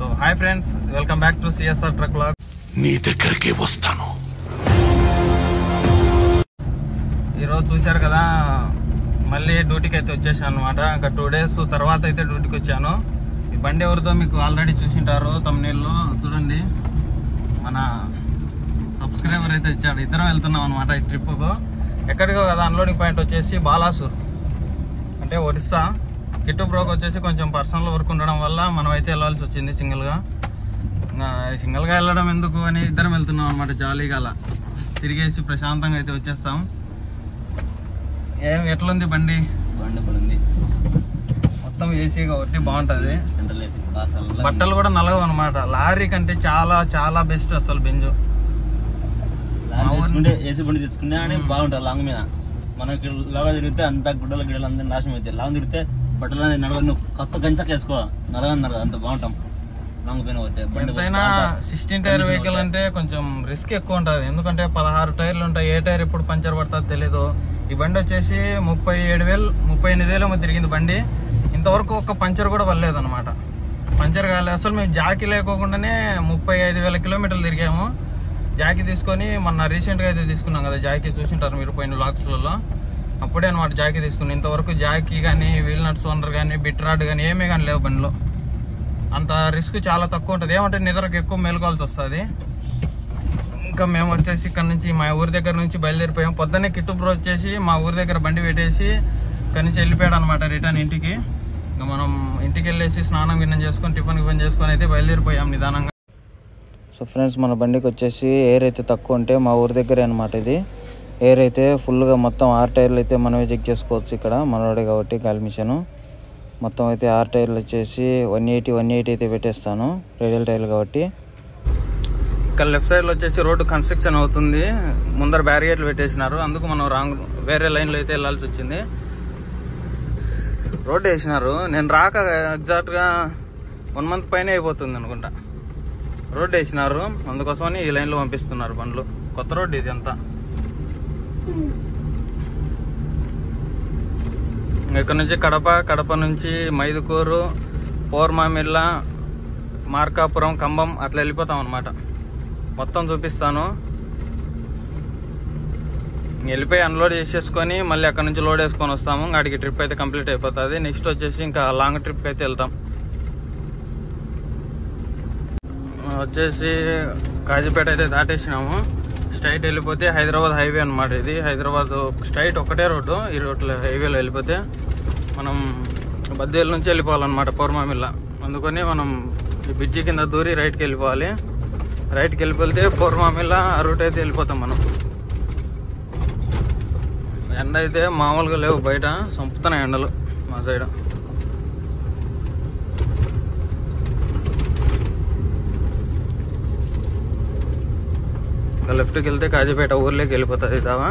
so hi friends welcome back to CSR truck log నీ దగ్గరికి వస్తాను ఈరోజు చూశారు కదా మళ్ళీ డ్యూటీకి అయితే వచ్చేసాను అనమాట ఇంకా టూ డేస్ తర్వాత అయితే డ్యూటీకి వచ్చాను ఈ బండి ఎవరితో మీకు ఆల్రెడీ చూసింటారు తమిళలో చూడండి మన సబ్స్క్రైబర్ అయితే వచ్చాడు ఇద్దరం వెళ్తున్నాం అనమాట ఈ ట్రిప్కు ఎక్కడికో కదా అన్లోడింగ్ పాయింట్ వచ్చేసి బాలాసూర్ అంటే ఒరిస్సా కిట్టు బ్రోక్ వచ్చేసి కొంచెం పర్సనల్ వర్క్ ఉండడం వల్ల మనం అయితే వెళ్ళాల్సి వచ్చింది సింగిల్గా సింగిల్గా వెళ్ళడం ఎందుకు అని ఇద్దరం వెళ్తున్నాం అనమాట జాలీగా అలా తిరిగేసి ప్రశాంతంగా అయితే వచ్చేస్తాం ఏం ఎట్లుంది బండి బండి పడింది మొత్తం ఏసీ కాబట్టి బాగుంటది సెంట్రల్ ఏసీ అసలు బట్టలు కూడా నలగవు అనమాట లారీ కంటే చాలా చాలా బెస్ట్ అసలు బెంజు లారీ తెచ్చుకుంటే ఏసీ బండి తెచ్చుకున్నా అని బాగుంటుంది లాంగ్ మీద మనకి లాగా తిరిగితే అంత గుడ్డలు గిడ్డలు అంతా నాశనం అవుతాయి లాంగ్ తిరిగితే బట్టలు అనేది నడవ నువ్వు కొత్త గంచక వేసుకో నలగన్నారు అంత బాగుంటాం లాంగ్ పైన పోతే బండి ఎంతైనా సిక్స్టీన్ టైర్ వెహికల్ అంటే కొంచెం రిస్క్ ఎక్కువ ఉంటుంది ఎందుకంటే పదహారు టైర్లు ఉంటాయి ఏ టైర్ ఎప్పుడు పంచర్ పడుతుందో తెలీదు ఈ బండి వచ్చేసి ముప్పై ఏడు వేలు ముప్పై ఎనిమిది వేలు ఏమో తిరిగింది బండి ఇంతవరకు ఒక్క పంచర్ కూడా పడలేదు అనమాట పంచర్ కాలేదు అసలు మేము జాకీ లేకోకుండానే ముప్పై ఐదు వేల కిలోమీటర్లు తిరిగాము జాకీ తీసుకొని మొన్న రీసెంట్గా అయితే తీసుకున్నాం కదా జాకీ చూసింటారు మీరు పోయిన లాక్స్లలో అప్పుడే అనమాట జాకీ తీసుకుని ఇంతవరకు జాకీ కానీ వీల్ నట్స్ ఓనర్ కానీ బిట్ రాడ్ కానీ ఏమీ కానీ లేవు బండిలో అంత రిస్క్ చాలా తక్కువ ఉంటుంది ఏమంటే నిద్రకు ఎక్కువ మేలుకోవాల్సి వస్తుంది ఇంకా మేము వచ్చేసి ఇక్కడ నుంచి మా ఊరి దగ్గర నుంచి బయలుదేరిపోయాం పొద్దున్నే కిట్టు బ్రో వచ్చేసి మా ఊరి దగ్గర బండి పెట్టేసి ఇక్కడ నుంచి వెళ్ళిపోయాడు అనమాట రిటర్న్ ఇంటికి ఇంకా మనం ఇంటికి వెళ్ళేసి స్నానం గిన్నం చేసుకొని టిఫిన్ గిఫిన్ చేసుకొని అయితే బయలుదేరిపోయాం నిదానంగా సో ఫ్రెండ్స్ మన బండికి వచ్చేసి ఎయిర్ అయితే తక్కువ ఉంటే మా ఊరి దగ్గరే అనమాట ఇది ఎయిర్ అయితే ఫుల్గా మొత్తం ఆరు టైర్లు అయితే మనమే చెక్ చేసుకోవచ్చు ఇక్కడ మనోడే కాబట్టి గాలి మిషన్ మొత్తం అయితే ఆరు టైర్లు వచ్చేసి వన్ ఎయిటీ వన్ ఎయిటీ అయితే పెట్టేస్తాను రేడియల్ టైర్లు కాబట్టి ఇక్కడ లెఫ్ట్ సైడ్ లో వచ్చేసి రోడ్డు కన్స్ట్రక్షన్ అవుతుంది ముందర బ్యారిగేట్లు పెట్టేసినారు అందుకు మనం రాంగ్ వేరే లైన్ లో అయితే వెళ్ళాల్సి వచ్చింది రోడ్డు వేసినారు నేను రాక ఎగ్జాక్ట్ గా వన్ మంత్ పైన అయిపోతుంది అనుకుంటా రోడ్డు వేసినారు అందుకోసమని ఈ లైన్ లో పంపిస్తున్నారు బండ్లు కొత్త రోడ్డు ఇది అంతా ఇక్కడ నుంచి కడప కడప నుంచి మైదుకూరు పోర్మామిల్ల మార్కాపురం కంబం అట్లా వెళ్ళిపోతాం అనమాట మొత్తం చూపిస్తాను వెళ్ళిపోయి అన్లోడ్ చేసేసుకొని మళ్ళీ అక్కడ నుంచి లోడ్ వేసుకొని వస్తాము అడిగి ట్రిప్ అయితే కంప్లీట్ అయిపోతుంది నెక్స్ట్ వచ్చేసి ఇంకా లాంగ్ ట్రిప్ అయితే వెళ్తాం వచ్చేసి కాజీపేట అయితే దాటేసినాము స్ట్రైట్ వెళ్ళిపోతే హైదరాబాద్ హైవే అనమాట ఇది హైదరాబాద్ స్ట్రైట్ ఒకటే రోడ్డు ఈ రోడ్లో హైవేలో వెళ్ళిపోతే మనం బద్దేల నుంచి వెళ్ళిపోవాలన్నమాట పౌర్మామిల్ల అందుకని మనం ఈ బ్రిడ్జి కింద దూరి రైట్కి వెళ్ళిపోవాలి రైట్కి వెళ్ళిపోతే పౌర్మామిల్ల ఆ రూట్ అయితే వెళ్ళిపోతాం మనం ఎండ అయితే మామూలుగా లేవు బయట చంపుతున్నాయి ఎండలు మా సైడ్ ఇంకా లెఫ్ట్కి వెళ్తే కాజీపేట ఊర్లోకి వెళ్ళిపోతుంది దావా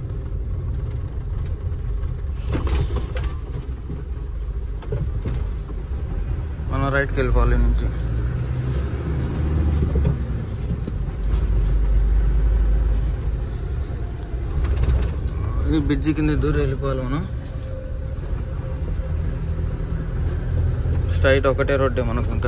మనం రైట్కి వెళ్ళిపోవాలి ఈ నుంచి ఈ బ్రిడ్జి కింద దూరం వెళ్ళిపోవాలి మనం స్ట్రైట్ ఒకటే రోడ్డే మనకు ఇంకా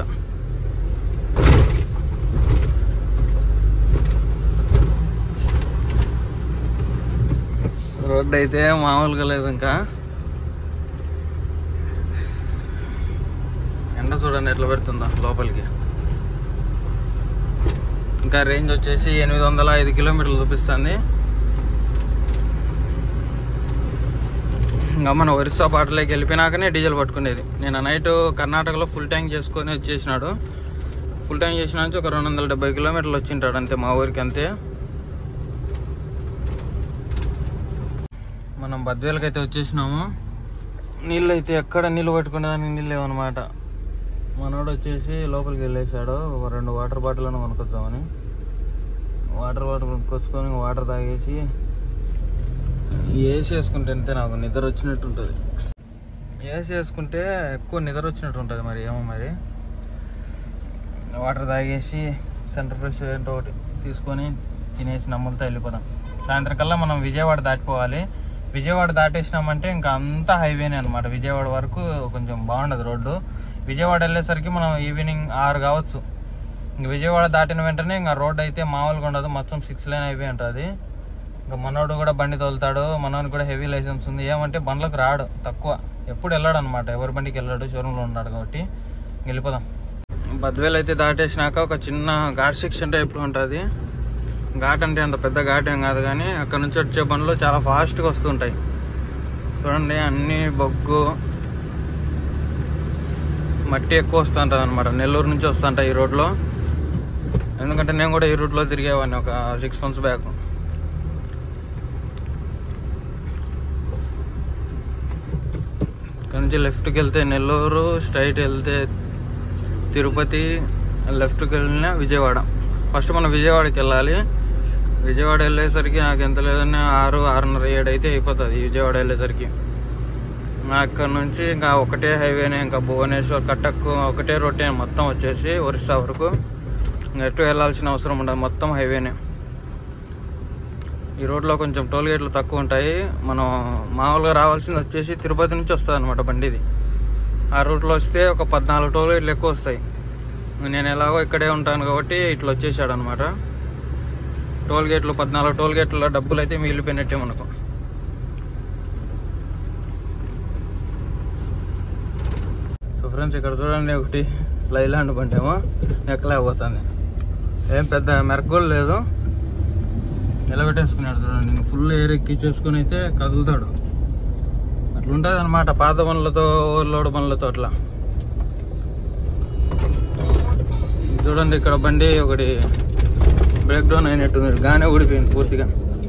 రోడ్డు అయితే మామూలుగా లేదు ఇంకా ఎండ చూడండి ఎట్లా పెడుతుందా లోపలికి ఇంకా రేంజ్ వచ్చేసి ఎనిమిది వందల ఐదు కిలోమీటర్లు చూపిస్తుంది ఇంకా మన ఒరిస్సా బాటలోకి వెళ్ళిపోయినాకనే డీజిల్ పట్టుకునేది నేను నైట్ కర్ణాటకలో ఫుల్ ట్యాంక్ చేసుకొని వచ్చేసినాడు ఫుల్ ట్యాంక్ చేసిన నుంచి ఒక రెండు వందల డెబ్బై కిలోమీటర్లు వచ్చింటాడు అంతే మా ఊరికి అంతే మనం బద్వేలకి అయితే వచ్చేసినాము నీళ్ళు అయితే ఎక్కడ నీళ్ళు పట్టుకునేదానికి నీళ్ళు లేవన్నమాట మనోడు వచ్చేసి లోపలికి వెళ్ళేసాడు ఒక రెండు వాటర్ బాటిల్ అని కొనుక్కొద్దామని వాటర్ బాటిల్ కొనుక్కొచ్చుకొని వాటర్ తాగేసి ఏసీ వేసుకుంటే అంతే నాకు నిద్ర వచ్చినట్టు ఉంటుంది ఏసీ వేసుకుంటే ఎక్కువ నిద్ర వచ్చినట్టు ఉంటుంది మరి ఏమో మరి వాటర్ తాగేసి సెంటర్ ఫ్రెష్ ఏంటో ఒకటి తీసుకొని తినేసి నమ్ములతో వెళ్ళిపోదాం సాయంత్రం కల్లా మనం విజయవాడ దాటిపోవాలి విజయవాడ దాటేసినామంటే ఇంకా అంతా హైవేనే అనమాట విజయవాడ వరకు కొంచెం బాగుండదు రోడ్డు విజయవాడ వెళ్ళేసరికి మనం ఈవినింగ్ ఆరు కావచ్చు ఇంక విజయవాడ దాటిన వెంటనే ఇంకా రోడ్ అయితే మామూలుగా ఉండదు మొత్తం సిక్స్ లైన్ అయిపోయి ఉంటుంది ఇంకా మనోడు కూడా బండి తోలుతాడు మనోడికి కూడా హెవీ లైసెన్స్ ఉంది ఏమంటే బండ్లకు రాడు తక్కువ ఎప్పుడు వెళ్ళాడు అనమాట ఎవరి బండికి వెళ్ళాడు షోరూంలో ఉన్నాడు కాబట్టి ఇంక వెళ్ళిపోదాం బద్వేలు అయితే దాటేసినాక ఒక చిన్న ఘాట్ సెక్షన్ టైప్లో ఉంటుంది ఘాట్ అంటే అంత పెద్ద ఘాట్ ఏం కాదు కానీ అక్కడ నుంచి వచ్చే బండ్లు చాలా ఫాస్ట్గా వస్తుంటాయి చూడండి అన్ని బొగ్గు మట్టి ఎక్కువ వస్తుంటుంది అనమాట నెల్లూరు నుంచి వస్తుంటాయి ఈ రోడ్లో ఎందుకంటే నేను కూడా ఈ రూట్లో తిరిగేవాడిని ఒక సిక్స్ మంత్స్ బ్యాక్ ఇక్కడ నుంచి లెఫ్ట్కి వెళ్తే నెల్లూరు స్ట్రైట్ వెళ్తే తిరుపతి లెఫ్ట్కి వెళ్ళిన విజయవాడ ఫస్ట్ మనం విజయవాడకి వెళ్ళాలి విజయవాడ వెళ్ళేసరికి నాకు ఎంత లేదన్నా ఆరు ఆరున్నర ఏడు అయితే అయిపోతుంది విజయవాడ వెళ్ళేసరికి అక్కడ నుంచి ఇంకా ఒకటే హైవేనే ఇంకా భువనేశ్వర్ కట్టక్ ఒకటే రొట్టే మొత్తం వచ్చేసి ఒరిస్సా వరకు ఇంకా ఎటు వెళ్ళాల్సిన అవసరం ఉండదు మొత్తం హైవేనే ఈ రోడ్లో కొంచెం టోల్ గేట్లు తక్కువ ఉంటాయి మనం మామూలుగా రావాల్సింది వచ్చేసి తిరుపతి నుంచి వస్తుంది అనమాట బండిది ఆ రూట్లో వస్తే ఒక పద్నాలుగు టోల్ గేట్లు ఎక్కువ వస్తాయి నేను ఎలాగో ఇక్కడే ఉంటాను కాబట్టి ఇట్లా వచ్చేసాడు అనమాట టోల్ గేట్లు పద్నాలుగు టోల్ గేట్ల డబ్బులు అయితే మిగిలిపోయినట్టే మనకు సో ఫ్రెండ్స్ ఇక్కడ చూడండి ఒకటి లైలాండ్ బండేమో ఎక్కలేకపోతుంది ఏం పెద్ద మెరగోలు లేదు నిలబెట్టేసుకున్నాడు చూడండి ఇంక ఫుల్ ఎయిర్ ఎక్కించేసుకుని అయితే కదులుతాడు అట్లుంటుంది అనమాట పాత పనులతో ఓవర్లోడ్ పనులతో అట్లా చూడండి ఇక్కడ బండి ఒకటి బ్రేక్ డౌన్ అయినట్టుంది గానే ఊడిపోయింది పూర్తిగా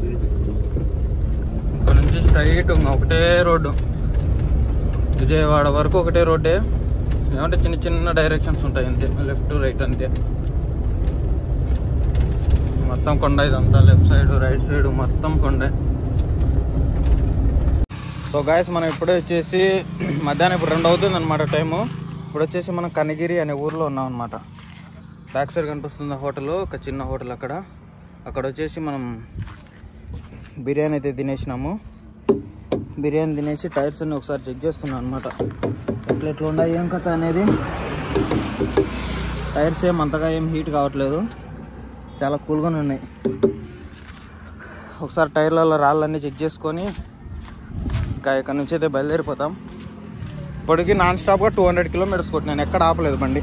ఇక్కడ నుంచి స్ట్రైట్ ఒకటే రోడ్డు విజయవాడ వరకు ఒకటే రోడ్డే ఏమంటే చిన్న చిన్న డైరెక్షన్స్ ఉంటాయి అంతే లెఫ్ట్ రైట్ అంతే మొత్తం కొండ ఇదంతా లెఫ్ట్ సైడ్ రైట్ సైడ్ మొత్తం కొండే సో గాయస్ మనం ఇప్పుడే వచ్చేసి మధ్యాహ్నం ఇప్పుడు రెండు అవుతుంది అనమాట టైము ఇప్పుడు వచ్చేసి మనం కనగిరి అనే ఊర్లో ఉన్నాం అనమాట బ్యాక్ సైడ్ కనిపిస్తుంది హోటల్ ఒక చిన్న హోటల్ అక్కడ అక్కడ వచ్చేసి మనం బిర్యానీ అయితే తినేసినాము బిర్యానీ తినేసి టైర్స్ అన్ని ఒకసారి చెక్ చేస్తున్నాం అనమాట ఎట్లా ఎట్లా ఉన్నాయి ఏం కథ అనేది టైర్స్ ఏం అంతగా ఏం హీట్ కావట్లేదు చాలా కూల్గానే ఉన్నాయి ఒకసారి టైర్లలో రాళ్ళన్నీ చెక్ చేసుకొని ఇంకా ఇక్కడ నుంచి అయితే బయలుదేరిపోతాం ఇప్పటికి నాన్ స్టాప్గా టూ హండ్రెడ్ కిలోమీటర్స్ కొట్టినాను ఎక్కడ ఆపలేదు బండి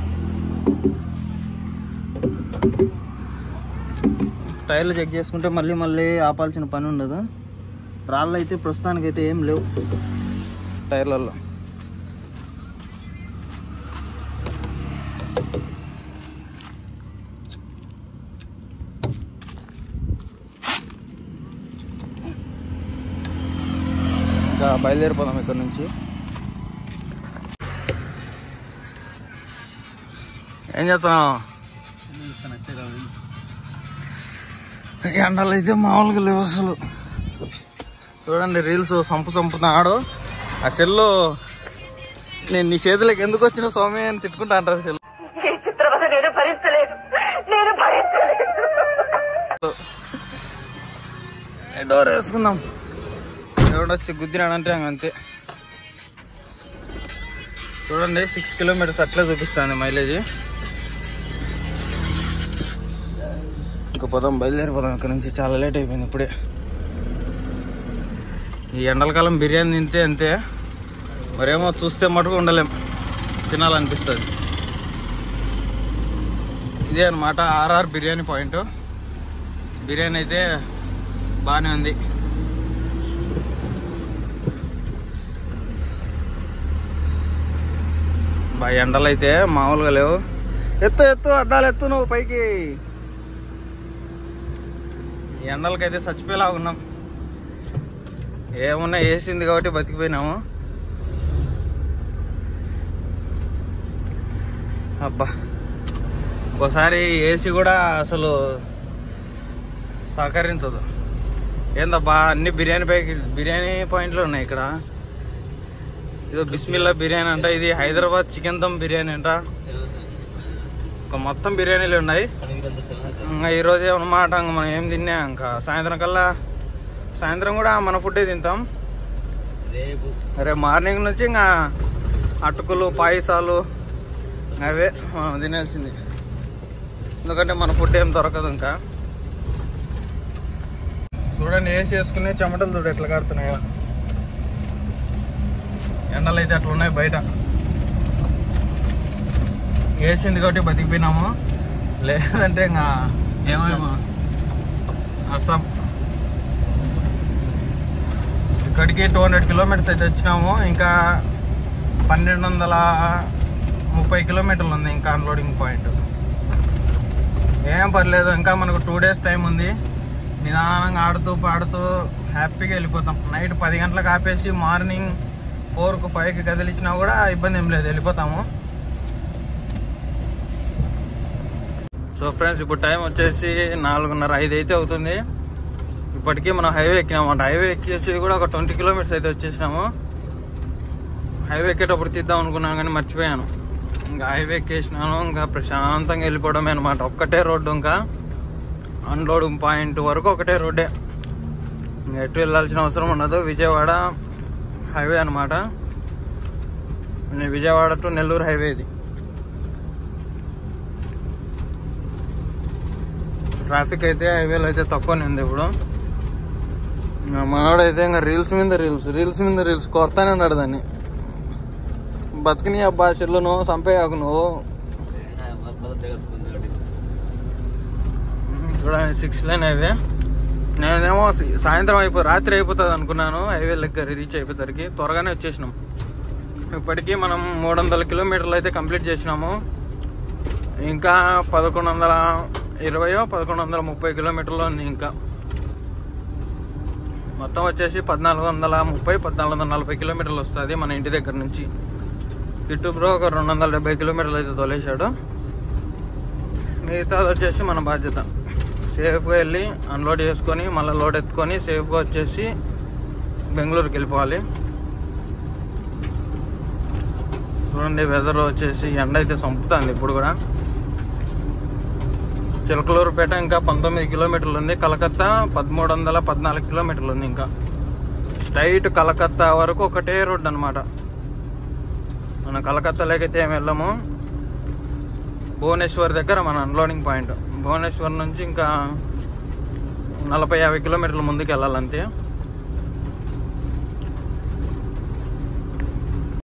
టైర్లు చెక్ చేసుకుంటే మళ్ళీ మళ్ళీ ఆపాల్సిన పని ఉండదు రాళ్ళు అయితే ప్రస్తుతానికి అయితే ఏం లేవు టైర్లలో ఇంకా బయలుదేరిపోదాం ఇక్కడ నుంచి ఏం చేస్తున్నావు ఎండలు అయితే మామూలుగా లేవు అసలు చూడండి రీల్స్ సంపు సంపుతున్నాడు ఆ సెల్లు నేను నీ చేతులకు ఎందుకు వచ్చిన స్వామి అని తిట్టుకుంటా అంటారు సెల్ ఈ చిత్రవద నేను భరించలేను నేను భరించలేను డోర్ వేసుకుందాం ఎవడొచ్చి గుద్దినాడంటే ఇంక అంతే చూడండి సిక్స్ కిలోమీటర్స్ అట్లే చూపిస్తుంది మైలేజ్ ఇంకా పోదాం బయలుదేరిపోదాం ఇక్కడ నుంచి చాలా లేట్ అయిపోయింది ఇప్పుడే ఈ ఎండలకాలం బిర్యానీ తింటే అంతే మరేమో చూస్తే మటుకు ఉండలేం తినాలనిపిస్తుంది ఇదే అనమాట ఆర్ఆర్ బిర్యానీ పాయింట్ బిర్యానీ అయితే బాగానే ఉంది బా ఎండలు అయితే మామూలుగా లేవు ఎత్తు ఎత్తు అద్దాలు ఎత్తు నువ్వు పైకి ఈ ఎండలకైతే చచ్చిపోయేలా ఉన్నాం ఏమున్నా వేసింది కాబట్టి బతికిపోయినాము అబ్బా ఒకసారి ఏసీ కూడా అసలు సహకరించదు ఏందబ్బా అన్ని బిర్యానీ పైకి బిర్యానీ పాయింట్లు ఉన్నాయి ఇక్కడ ఇదో బిస్మిల్లా బిర్యానీ అంట ఇది హైదరాబాద్ చికెన్ దమ్ బిర్యానీ అంట ఒక మొత్తం బిర్యానీలు ఉన్నాయి ఇంకా ఈ రోజు ఏమన్నమాట ఇంకా మనం ఏం తిన్నా ఇంకా సాయంత్రం కల్లా సాయంత్రం కూడా మన ఫుడ్డే తింటాం రేపు రేపు మార్నింగ్ నుంచి ఇంకా అటుకులు పాయసాలు అవే మనం తినాల్సింది ఎందుకంటే మన ఫుడ్ ఏం దొరకదు ఇంకా చూడండి ఏసీ వేసుకునే చెమటలు చూడు ఎట్లా కాడుతున్నాయో ఎండలు అయితే అట్లా ఉన్నాయి బయట వేసింది కాబట్టి బతికిపోయినాము లేదంటే ఇంకా ఏమేమో అస్సాం ఇక్కడికి టూ హండ్రెడ్ కిలోమీటర్స్ అయితే వచ్చినాము ఇంకా పన్నెండు వందల ముప్పై కిలోమీటర్లు ఉంది ఇంకా అన్లోడింగ్ పాయింట్ ఏం పర్లేదు ఇంకా మనకు టూ డేస్ టైం ఉంది నిదానంగా ఆడుతూ పాడుతూ హ్యాపీగా వెళ్ళిపోతాం నైట్ పది గంటలకు ఆపేసి మార్నింగ్ ఫోర్కు ఫైవ్కి కదిలిచ్చినా కూడా ఇబ్బంది ఏం లేదు వెళ్ళిపోతాము సో ఫ్రెండ్స్ ఇప్పుడు టైం వచ్చేసి నాలుగున్నర ఐదు అయితే అవుతుంది ఇప్పటికీ మనం హైవే ఎక్కినామంట హైవే ఎక్కేసి కూడా ఒక ట్వంటీ కిలోమీటర్స్ అయితే వచ్చేసినాము హైవే ఎక్కేటప్పుడు తీద్దాం అనుకున్నాను కానీ మర్చిపోయాను ఇంకా హైవే ఎక్కేసినాను ఇంకా ప్రశాంతంగా వెళ్ళిపోవడమే అనమాట ఒక్కటే రోడ్డు ఇంకా అన్లోడింగ్ పాయింట్ వరకు ఒకటే రోడ్డే ఇంకా ఎటు వెళ్ళాల్సిన అవసరం ఉండదు విజయవాడ హైవే అనమాట విజయవాడ టు నెల్లూరు హైవే ఇది ట్రాఫిక్ అయితే హైవేలో అయితే తక్కువనే ఉంది ఇప్పుడు ఇంకా మనోడైతే ఇంకా రీల్స్ మీద రీల్స్ రీల్స్ మీద రీల్స్ కొడతానే ఉన్నాడు దాన్ని బతుకుని అబ్బా చెల్లు నువ్వు చంపేయకు నువ్వు చూడండి సిక్స్ లైన్ హైవే నేనేమో స- సాయంత్రం అయిపో రాత్రి అయిపోతుంది అనుకున్నాను హైవే దగ్గర రీచ్ అయిపోతారికి త్వరగానే వచ్చేసినాం ఇప్పటికీ మనం మూడు వందల కిలోమీటర్లు అయితే కంప్లీట్ చేసినాము ఇంకా పదకొండు వందల ఇరవయో పదకొండు వందల ముప్పై కిలోమీటర్లు ఉంది ఇంకా మొత్తం వచ్చేసి పద్నాలుగు వందల ముప్పై పద్నాలుగు వందల నలభై కిలోమీటర్లు వస్తుంది మన ఇంటి దగ్గర నుంచి కిట్టు బ్రో ఒక రెండు వందల డెబ్బై కిలోమీటర్లు అయితే తోలేశాడు మిగతాది వచ్చేసి మన బాధ్యత సేఫ్గా వెళ్ళి అన్లోడ్ చేసుకొని మళ్ళీ లోడ్ ఎత్తుకొని సేఫ్గా వచ్చేసి బెంగళూరుకి వెళ్ళిపోవాలి చూడండి వెదర్ వచ్చేసి ఎండ అయితే చంపుతుంది ఇప్పుడు కూడా చిలకలూరుపేట ఇంకా పంతొమ్మిది కిలోమీటర్లు ఉంది కలకత్తా పదమూడు వందల పద్నాలుగు కిలోమీటర్లు ఉంది ఇంకా స్ట్రైట్ కలకత్తా వరకు ఒకటే రోడ్ అనమాట మన కలకత్తాలోకైతే ఏమి వెళ్ళము భువనేశ్వర్ దగ్గర మన అన్లోడింగ్ పాయింట్ భువనేశ్వర్ నుంచి ఇంకా నలభై యాభై కిలోమీటర్ల ముందుకు వెళ్ళాలంతే